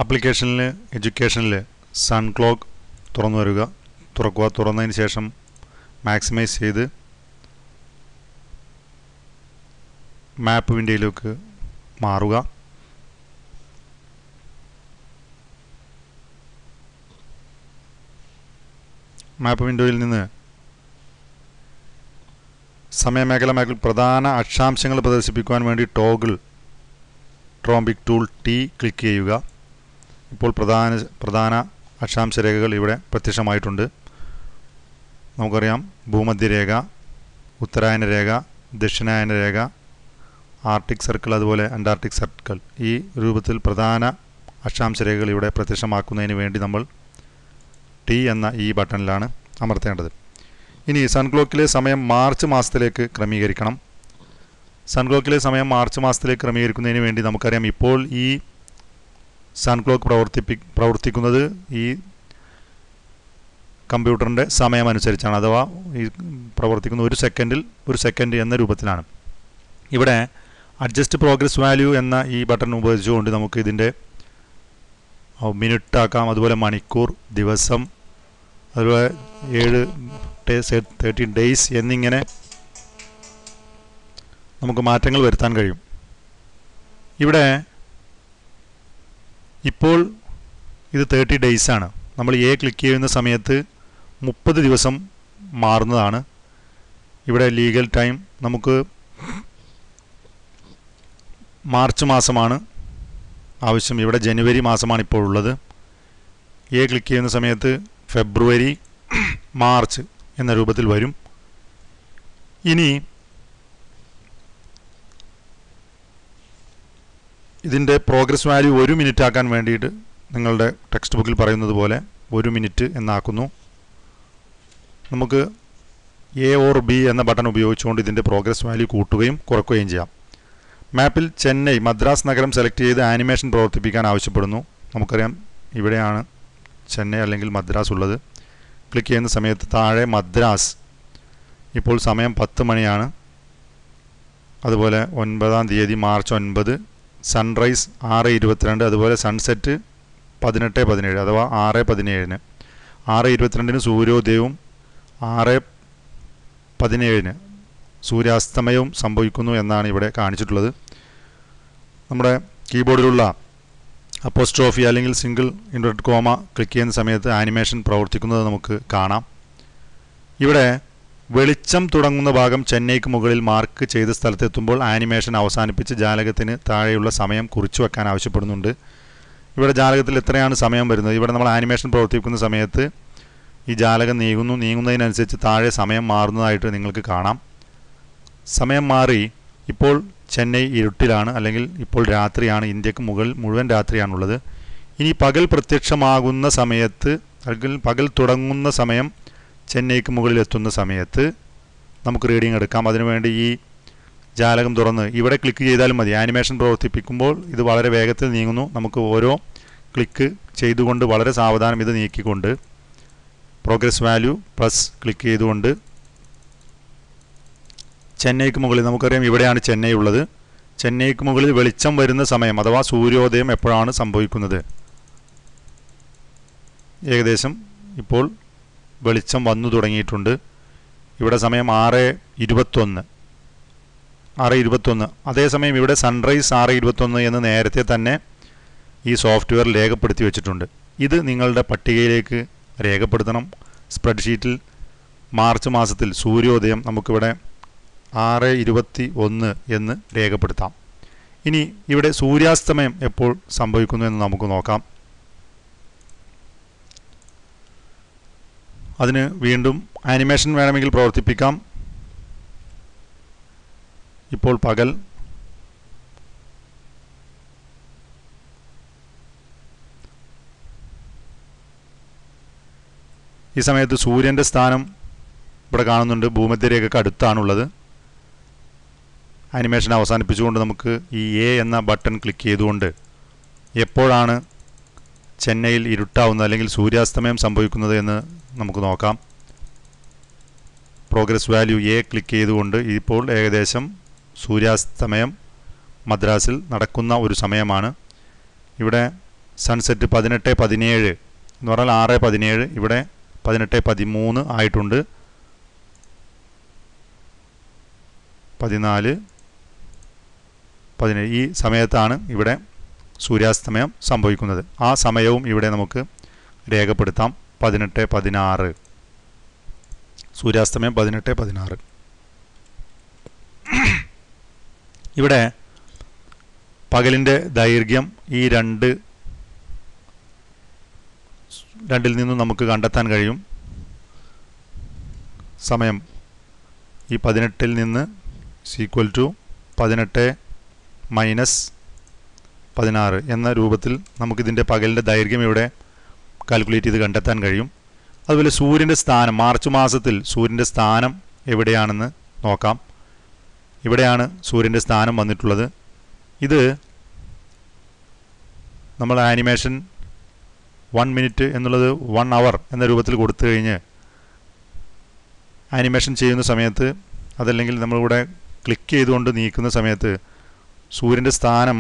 ആപ്ലിക്കേഷനിൽ എഡ്യൂക്കേഷനിൽ sun clock തുറന്നു വരിക തുറക്കുക തുറന്നതിന് ശേഷം മാക്സിമൈസ് ചെയ്ത് മാപ്പ് വിൻഡോയിലേക്ക് മാറുക മാപ്പ് വിൻഡോയിൽ നിന്ന് സമയമേഖല മേഖല പ്രധാന അക്ഷാംശങ്ങൾ പ്രദർശിപ്പിക്കുവാൻ വേണ്ടി ടോഗിൾ ട്രോംബിക് ടൂൾ ടി ക്ലിക്ക് ചെയ്യുക ഇപ്പോൾ പ്രധാന പ്രധാന അക്ഷാംശ രേഖകൾ ഇവിടെ പ്രത്യക്ഷമായിട്ടുണ്ട് നമുക്കറിയാം ഭൂമധ്യരേഖ ഉത്തരായന രേഖ ദക്ഷിണായന രേഖ ആർട്ടിക് സർക്കിൾ അതുപോലെ അന്റാർട്ടിക് സർക്കിൾ ഈ രൂപത്തിൽ പ്രധാന അക്ഷാംശ രേഖകൾ ഇവിടെ പ്രത്യക്ഷമാക്കുന്നതിന് വേണ്ടി നമ്മൾ ടി എന്ന ഈ ബട്ടണിലാണ് അമർത്തേണ്ടത് ഇനി സൺക്ലോക്കിലെ സമയം മാർച്ച് മാസത്തിലേക്ക് ക്രമീകരിക്കണം സൺക്ലോക്കിലെ സമയം മാർച്ച് മാസത്തിലേക്ക് ക്രമീകരിക്കുന്നതിന് വേണ്ടി നമുക്കറിയാം ഇപ്പോൾ ഈ സൺക്ലോക്ക് പ്രവർത്തിപ്പി പ്രവർത്തിക്കുന്നത് ഈ കമ്പ്യൂട്ടറിൻ്റെ സമയമനുസരിച്ചാണ് അഥവാ ഈ പ്രവർത്തിക്കുന്ന ഒരു സെക്കൻഡിൽ ഒരു സെക്കൻഡ് എന്ന രൂപത്തിലാണ് ഇവിടെ അഡ്ജസ്റ്റ് പ്രോഗ്രസ് വാല്യൂ എന്ന ഈ ബട്ടൺ ഉപയോഗിച്ചുകൊണ്ട് നമുക്ക് ഇതിൻ്റെ മിനിറ്റ് ആക്കാം അതുപോലെ മണിക്കൂർ ദിവസം അതുപോലെ ഏഴ് തേർട്ടീൻ ഡേയ്സ് എന്നിങ്ങനെ നമുക്ക് മാറ്റങ്ങൾ വരുത്താൻ കഴിയും ഇവിടെ ഇപ്പോൾ ഇത് തേർട്ടി ഡേയ്സ് ആണ് നമ്മൾ എ ക്ലിക്ക് ചെയ്യുന്ന സമയത്ത് മുപ്പത് ദിവസം മാറുന്നതാണ് ഇവിടെ ലീഗൽ ടൈം നമുക്ക് മാർച്ച് മാസമാണ് ആവശ്യം ഇവിടെ ജനുവരി മാസമാണ് ഇപ്പോൾ ഉള്ളത് എ ക്ലിക്ക് ചെയ്യുന്ന സമയത്ത് ഫെബ്രുവരി മാർച്ച് എന്ന രൂപത്തിൽ വരും ഇനി ഇതിൻ്റെ പ്രോഗ്രസ് വാല്യൂ ഒരു മിനിറ്റ് ആക്കാൻ വേണ്ടിയിട്ട് നിങ്ങളുടെ ടെക്സ്റ്റ് ബുക്കിൽ പറയുന്നത് പോലെ ഒരു മിനിറ്റ് എന്നാക്കുന്നു നമുക്ക് എ ഓർ ബി എന്ന ബട്ടൺ ഉപയോഗിച്ചുകൊണ്ട് ഇതിൻ്റെ പ്രോഗ്രസ് വാല്യൂ കൂട്ടുകയും കുറയ്ക്കുകയും ചെയ്യാം മാപ്പിൽ ചെന്നൈ മദ്രാസ് നഗരം സെലക്ട് ചെയ്ത് ആനിമേഷൻ പ്രവർത്തിപ്പിക്കാൻ ആവശ്യപ്പെടുന്നു നമുക്കറിയാം ഇവിടെയാണ് ചെന്നൈ അല്ലെങ്കിൽ മദ്രാസ് ഉള്ളത് ക്ലിക്ക് ചെയ്യുന്ന സമയത്ത് താഴെ മദ്രാസ് ഇപ്പോൾ സമയം പത്ത് മണിയാണ് അതുപോലെ ഒൻപതാം തീയതി മാർച്ച് ഒൻപത് സൺറൈസ് ആറ് ഇരുപത്തിരണ്ട് അതുപോലെ സൺസെറ്റ് പതിനെട്ട് പതിനേഴ് അഥവാ ആറ് പതിനേഴിന് ആറ് ഇരുപത്തിരണ്ടിന് സൂര്യോദയവും ആറ് പതിനേഴിന് സൂര്യാസ്തമയവും സംഭവിക്കുന്നു എന്നാണ് ഇവിടെ കാണിച്ചിട്ടുള്ളത് നമ്മുടെ കീബോർഡിലുള്ള അപ്പോസ്ട്രോഫി അല്ലെങ്കിൽ സിംഗിൾ ഇൻവെർട്ട് കോമ ക്ലിക്ക് ചെയ്യുന്ന സമയത്ത് ആനിമേഷൻ പ്രവർത്തിക്കുന്നത് നമുക്ക് കാണാം ഇവിടെ വെളിച്ചം തുടങ്ങുന്ന ഭാഗം ചെന്നൈക്ക് മുകളിൽ മാർക്ക് ചെയ്ത സ്ഥലത്തെത്തുമ്പോൾ ആനിമേഷൻ അവസാനിപ്പിച്ച് ജാലകത്തിന് താഴെയുള്ള സമയം കുറിച്ചു വെക്കാൻ ആവശ്യപ്പെടുന്നുണ്ട് ഇവിടെ ജാലകത്തിൽ എത്രയാണ് സമയം വരുന്നത് ഇവിടെ നമ്മൾ ആനിമേഷൻ പ്രവർത്തിക്കുന്ന സമയത്ത് ഈ ജാലകം നീങ്ങുന്നു നീങ്ങുന്നതിനനുസരിച്ച് താഴെ സമയം മാറുന്നതായിട്ട് നിങ്ങൾക്ക് കാണാം സമയം മാറി ഇപ്പോൾ ചെന്നൈ ഇരുട്ടിലാണ് അല്ലെങ്കിൽ ഇപ്പോൾ രാത്രിയാണ് ഇന്ത്യക്ക് മുകളിൽ മുഴുവൻ രാത്രിയാണുള്ളത് ഇനി പകൽ പ്രത്യക്ഷമാകുന്ന സമയത്ത് അല്ലെങ്കിൽ പകൽ തുടങ്ങുന്ന സമയം ചെന്നൈക്ക് മുകളിൽ എത്തുന്ന സമയത്ത് നമുക്ക് റീഡിംഗ് എടുക്കാം അതിനുവേണ്ടി ഈ ജാലകം തുറന്ന് ഇവിടെ ക്ലിക്ക് ചെയ്താലും മതി ആനിമേഷൻ പ്രവർത്തിപ്പിക്കുമ്പോൾ ഇത് വളരെ വേഗത്തിൽ നീങ്ങുന്നു നമുക്ക് ഓരോ ക്ലിക്ക് ചെയ്തുകൊണ്ട് വളരെ സാവധാനം ഇത് നീക്കിക്കൊണ്ട് പ്രോഗ്രസ് വാല്യൂ പ്ലസ് ക്ലിക്ക് ചെയ്തുകൊണ്ട് ചെന്നൈക്ക് മുകളിൽ നമുക്കറിയാം ഇവിടെയാണ് ചെന്നൈ ഉള്ളത് ചെന്നൈക്ക് മുകളിൽ വെളിച്ചം വരുന്ന സമയം അഥവാ സൂര്യോദയം എപ്പോഴാണ് സംഭവിക്കുന്നത് ഏകദേശം ഇപ്പോൾ വെളിച്ചം വന്നു തുടങ്ങിയിട്ടുണ്ട് ഇവിടെ സമയം ആറ് ഇരുപത്തൊന്ന് ആറ് ഇരുപത്തൊന്ന് അതേസമയം ഇവിടെ സൺറൈസ് ആറ് ഇരുപത്തൊന്ന് എന്ന് നേരത്തെ തന്നെ ഈ സോഫ്റ്റ്വെയർ രേഖപ്പെടുത്തി വെച്ചിട്ടുണ്ട് ഇത് നിങ്ങളുടെ പട്ടികയിലേക്ക് രേഖപ്പെടുത്തണം സ്പ്രെഡ്ഷീറ്റിൽ മാർച്ച് മാസത്തിൽ സൂര്യോദയം നമുക്കിവിടെ ആറ് ഇരുപത്തി ഒന്ന് എന്ന് രേഖപ്പെടുത്താം ഇനി ഇവിടെ സൂര്യാസ്തമയം എപ്പോൾ സംഭവിക്കുന്നു എന്ന് നമുക്ക് നോക്കാം അതിന് വീണ്ടും ആനിമേഷൻ വേണമെങ്കിൽ പ്രവർത്തിപ്പിക്കാം ഇപ്പോൾ പകൽ ഈ സമയത്ത് സൂര്യൻ്റെ സ്ഥാനം ഇവിടെ കാണുന്നുണ്ട് ഭൂമധ്യരേഖയ്ക്ക് അടുത്താണുള്ളത് ആനിമേഷൻ അവസാനിപ്പിച്ചുകൊണ്ട് നമുക്ക് ഈ എ എന്ന ബട്ടൺ ക്ലിക്ക് ചെയ്തുകൊണ്ട് എപ്പോഴാണ് ചെന്നൈയിൽ ഇരുട്ടാവുന്നത് അല്ലെങ്കിൽ സൂര്യാസ്തമയം സംഭവിക്കുന്നത് എന്ന് നമുക്ക് നോക്കാം പ്രോഗ്രസ് വാല്യൂ എ ക്ലിക്ക് ചെയ്തുകൊണ്ട് ഇപ്പോൾ ഏകദേശം സൂര്യാസ്തമയം മദ്രാസിൽ നടക്കുന്ന ഒരു സമയമാണ് ഇവിടെ സൺസെറ്റ് പതിനെട്ട് പതിനേഴ് എന്ന് പറഞ്ഞാൽ ആറ് പതിനേഴ് ഇവിടെ പതിനെട്ട് പതിമൂന്ന് ആയിട്ടുണ്ട് പതിനാല് പതിനേഴ് ഈ സമയത്താണ് ഇവിടെ സൂര്യാസ്തമയം സംഭവിക്കുന്നത് ആ സമയവും ഇവിടെ നമുക്ക് രേഖപ്പെടുത്താം പതിനെട്ട് പതിനാറ് സൂര്യാസ്തമയം പതിനെട്ട് പതിനാറ് ഇവിടെ പകലിൻ്റെ ദൈർഘ്യം ഈ രണ്ട് രണ്ടിൽ നിന്നും നമുക്ക് കണ്ടെത്താൻ കഴിയും സമയം ഈ പതിനെട്ടിൽ നിന്ന് സീക്വൽ ടു പതിനെട്ട് മൈനസ് പതിനാറ് എന്ന രൂപത്തിൽ നമുക്കിതിൻ്റെ പകലിൻ്റെ ദൈർഘ്യം ഇവിടെ കാൽക്കുലേറ്റ് ചെയ്ത് കണ്ടെത്താൻ കഴിയും അതുപോലെ സൂര്യൻ്റെ സ്ഥാനം മാർച്ച് മാസത്തിൽ സൂര്യൻ്റെ സ്ഥാനം എവിടെയാണെന്ന് നോക്കാം ഇവിടെയാണ് സൂര്യൻ്റെ സ്ഥാനം വന്നിട്ടുള്ളത് ഇത് നമ്മൾ ആനിമേഷൻ വൺ മിനിറ്റ് എന്നുള്ളത് വൺ അവർ എന്ന രൂപത്തിൽ കൊടുത്തു കഴിഞ്ഞ് ആനിമേഷൻ ചെയ്യുന്ന സമയത്ത് അതല്ലെങ്കിൽ നമ്മളിവിടെ ക്ലിക്ക് ചെയ്തുകൊണ്ട് നീക്കുന്ന സമയത്ത് സൂര്യൻ്റെ സ്ഥാനം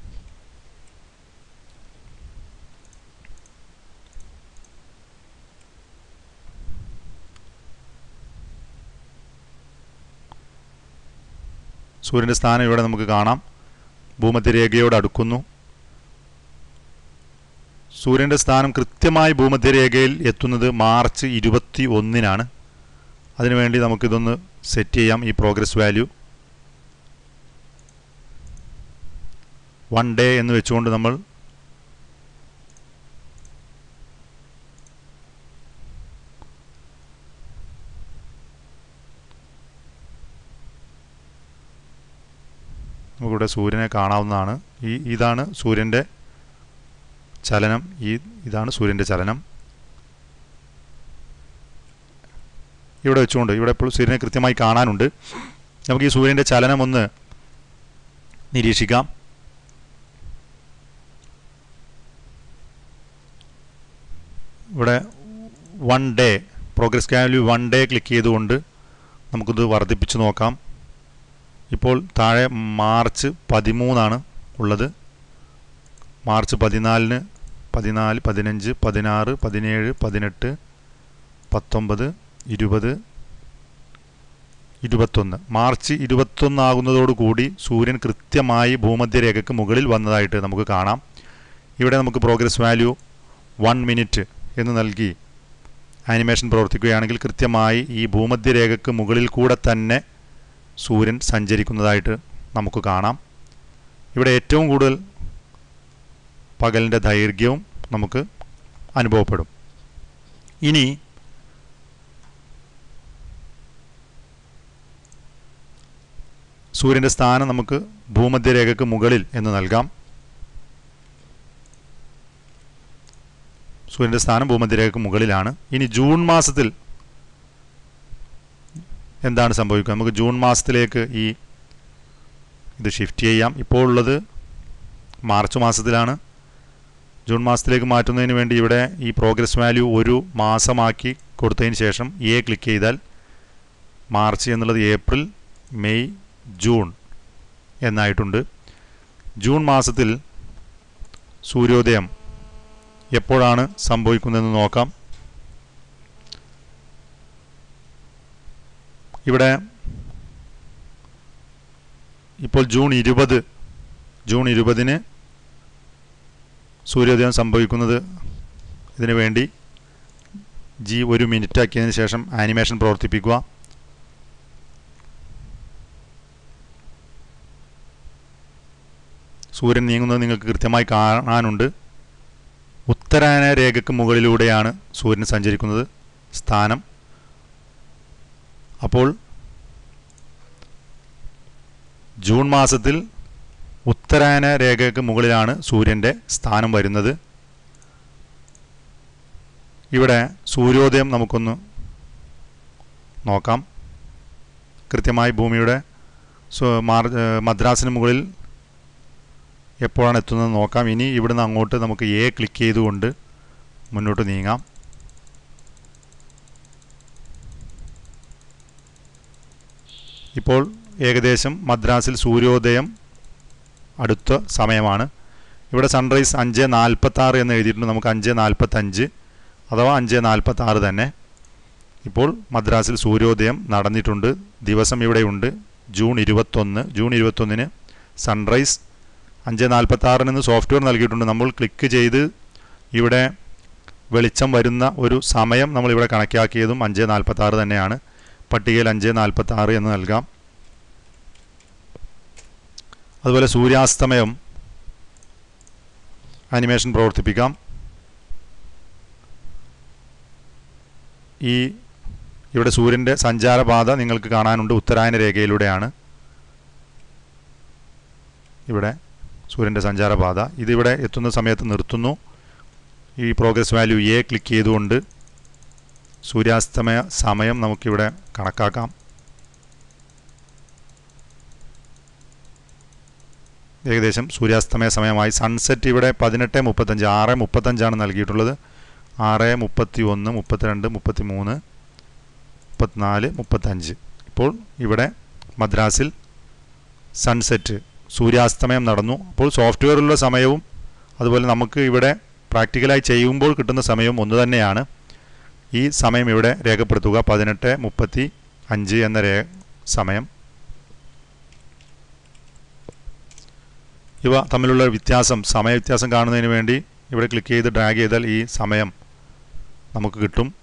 സൂര്യൻ്റെ സ്ഥാനം ഇവിടെ നമുക്ക് കാണാം ഭൂമധ്യരേഖയോട് അടുക്കുന്നു സൂര്യൻ്റെ സ്ഥാനം കൃത്യമായി ഭൂമധ്യരേഖയിൽ എത്തുന്നത് മാർച്ച് ഇരുപത്തി ഒന്നിനാണ് അതിനുവേണ്ടി നമുക്കിതൊന്ന് സെറ്റ് ചെയ്യാം ഈ പ്രോഗ്രസ് വാല്യൂ വൺ ഡേ എന്ന് വെച്ചുകൊണ്ട് നമ്മൾ നമുക്കിവിടെ സൂര്യനെ കാണാവുന്നതാണ് ഈ ഇതാണ് സൂര്യൻ്റെ ചലനം ഈ ഇതാണ് സൂര്യൻ്റെ ചലനം ഇവിടെ വെച്ചുകൊണ്ട് ഇവിടെ ഇപ്പോൾ സൂര്യനെ കൃത്യമായി കാണാനുണ്ട് നമുക്ക് ഈ സൂര്യൻ്റെ ചലനം ഒന്ന് നിരീക്ഷിക്കാം ഇവിടെ one day progress value one day click ചെയ്തുകൊണ്ട് നമുക്കിത് വർദ്ധിപ്പിച്ച് നോക്കാം ഇപ്പോൾ താഴെ മാർച്ച് പതിമൂന്നാണ് ഉള്ളത് മാർച്ച് പതിനാലിന് പതിനാല് പതിനഞ്ച് പതിനാറ് പതിനേഴ് പതിനെട്ട് പത്തൊമ്പത് ഇരുപത് ഇരുപത്തൊന്ന് മാർച്ച് ഇരുപത്തൊന്നാകുന്നതോടുകൂടി സൂര്യൻ കൃത്യമായി ഭൂമധ്യരേഖയ്ക്ക് മുകളിൽ വന്നതായിട്ട് നമുക്ക് കാണാം ഇവിടെ നമുക്ക് പ്രോഗ്രസ് വാല്യൂ വൺ മിനിറ്റ് എന്ന് നൽകി ആനിമേഷൻ പ്രവർത്തിക്കുകയാണെങ്കിൽ കൃത്യമായി ഈ ഭൂമധ്യരേഖയ്ക്ക് മുകളിൽ കൂടെ തന്നെ സൂര്യൻ സഞ്ചരിക്കുന്നതായിട്ട് നമുക്ക് കാണാം ഇവിടെ ഏറ്റവും കൂടുതൽ പകലിൻ്റെ ദൈർഘ്യവും നമുക്ക് അനുഭവപ്പെടും ഇനി സൂര്യൻ്റെ സ്ഥാനം നമുക്ക് ഭൂമധ്യരേഖയ്ക്ക് മുകളിൽ എന്ന് നൽകാം സൂര്യൻ്റെ സ്ഥാനം ഭൂമധ്യരേഖയ്ക്ക് മുകളിലാണ് ഇനി ജൂൺ മാസത്തിൽ എന്താണ് സംഭവിക്കുക നമുക്ക് ജൂൺ മാസത്തിലേക്ക് ഈ ഇത് ഷിഫ്റ്റ് ചെയ്യാം ഇപ്പോൾ ഉള്ളത് മാർച്ച് മാസത്തിലാണ് ജൂൺ മാസത്തിലേക്ക് മാറ്റുന്നതിന് വേണ്ടി ഇവിടെ ഈ പ്രോഗ്രസ് വാല്യൂ ഒരു മാസമാക്കി കൊടുത്തതിന് ശേഷം എ ക്ലിക്ക് ചെയ്താൽ മാർച്ച് എന്നുള്ളത് ഏപ്രിൽ മെയ് ജൂൺ എന്നായിട്ടുണ്ട് ജൂൺ മാസത്തിൽ സൂര്യോദയം എപ്പോഴാണ് സംഭവിക്കുന്നതെന്ന് നോക്കാം ഇവിടെ ഇപ്പോൾ ജൂൺ ഇരുപത് ജൂൺ ഇരുപതിന് സൂര്യോദയം സംഭവിക്കുന്നത് ഇതിനു വേണ്ടി ജി ഒരു മിനിറ്റ് ആക്കിയതിന് ശേഷം ആനിമേഷൻ പ്രവർത്തിപ്പിക്കുക സൂര്യൻ നീങ്ങുന്നത് നിങ്ങൾക്ക് കൃത്യമായി കാണാനുണ്ട് ഉത്തരായന രേഖയ്ക്ക് മുകളിലൂടെയാണ് സൂര്യൻ സഞ്ചരിക്കുന്നത് സ്ഥാനം അപ്പോൾ ജൂൺ മാസത്തിൽ ഉത്തരായന രേഖയ്ക്ക് മുകളിലാണ് സൂര്യൻ്റെ സ്ഥാനം വരുന്നത് ഇവിടെ സൂര്യോദയം നമുക്കൊന്ന് നോക്കാം കൃത്യമായി ഭൂമിയുടെ മാർ മദ്രാസിന് മുകളിൽ എപ്പോഴാണ് എത്തുന്നത് നോക്കാം ഇനി ഇവിടുന്ന് അങ്ങോട്ട് നമുക്ക് എ ക്ലിക്ക് ചെയ്തുകൊണ്ട് മുന്നോട്ട് നീങ്ങാം ഇപ്പോൾ ഏകദേശം മദ്രാസിൽ സൂര്യോദയം അടുത്ത സമയമാണ് ഇവിടെ സൺറൈസ് അഞ്ച് നാൽപ്പത്താറ് എന്ന് എഴുതിയിട്ടുണ്ട് നമുക്ക് അഞ്ച് നാൽപ്പത്തഞ്ച് അഥവാ അഞ്ച് നാൽപ്പത്താറ് തന്നെ ഇപ്പോൾ മദ്രാസിൽ സൂര്യോദയം നടന്നിട്ടുണ്ട് ദിവസം ഇവിടെയുണ്ട് ജൂൺ ഇരുപത്തൊന്ന് ജൂൺ ഇരുപത്തൊന്നിന് സൺറൈസ് അഞ്ച് നാൽപ്പത്താറിന് നിന്ന് സോഫ്റ്റ്വെയർ നൽകിയിട്ടുണ്ട് നമ്മൾ ക്ലിക്ക് ചെയ്ത് ഇവിടെ വെളിച്ചം വരുന്ന ഒരു സമയം നമ്മളിവിടെ കണക്കാക്കിയതും അഞ്ച് നാൽപ്പത്താറ് തന്നെയാണ് പട്ടികയിൽ അഞ്ച് നാൽപ്പത്താറ് എന്ന് നൽകാം അതുപോലെ സൂര്യാസ്തമയം ആനിമേഷൻ പ്രവർത്തിപ്പിക്കാം ഈ ഇവിടെ സൂര്യൻ്റെ സഞ്ചാരപാത നിങ്ങൾക്ക് കാണാനുണ്ട് ഉത്തരായന രേഖയിലൂടെയാണ് ഇവിടെ സൂര്യൻ്റെ സഞ്ചാരപാത ഇതിവിടെ എത്തുന്ന സമയത്ത് നിർത്തുന്നു ഈ പ്രോഗ്രസ് വാല്യൂ എ ക്ലിക്ക് ചെയ്തുകൊണ്ട് സൂര്യാസ്തമയ സമയം നമുക്കിവിടെ കണക്കാക്കാം ഏകദേശം സൂര്യാസ്തമയ സമയമായി സൺസെറ്റ് ഇവിടെ പതിനെട്ട് മുപ്പത്തഞ്ച് ആറ് മുപ്പത്തഞ്ചാണ് നൽകിയിട്ടുള്ളത് ആറ് മുപ്പത്തി ഒന്ന് മുപ്പത്തിരണ്ട് മുപ്പത്തി മൂന്ന് മുപ്പത്തിനാല് മുപ്പത്തഞ്ച് ഇപ്പോൾ ഇവിടെ മദ്രാസിൽ സൺസെറ്റ് സൂര്യാസ്തമയം നടന്നു അപ്പോൾ സോഫ്റ്റ്വെയറിലുള്ള സമയവും അതുപോലെ നമുക്ക് ഇവിടെ പ്രാക്ടിക്കലായി ചെയ്യുമ്പോൾ കിട്ടുന്ന സമയവും ഒന്ന് തന്നെയാണ് ഈ സമയം ഇവിടെ രേഖപ്പെടുത്തുക പതിനെട്ട് മുപ്പത്തി അഞ്ച് എന്ന രേ സമയം ഇവ തമ്മിലുള്ള വ്യത്യാസം സമയ വ്യത്യാസം കാണുന്നതിന് വേണ്ടി ഇവിടെ ക്ലിക്ക് ചെയ്ത് ഡ്രാഗ് ചെയ്താൽ ഈ സമയം നമുക്ക് കിട്ടും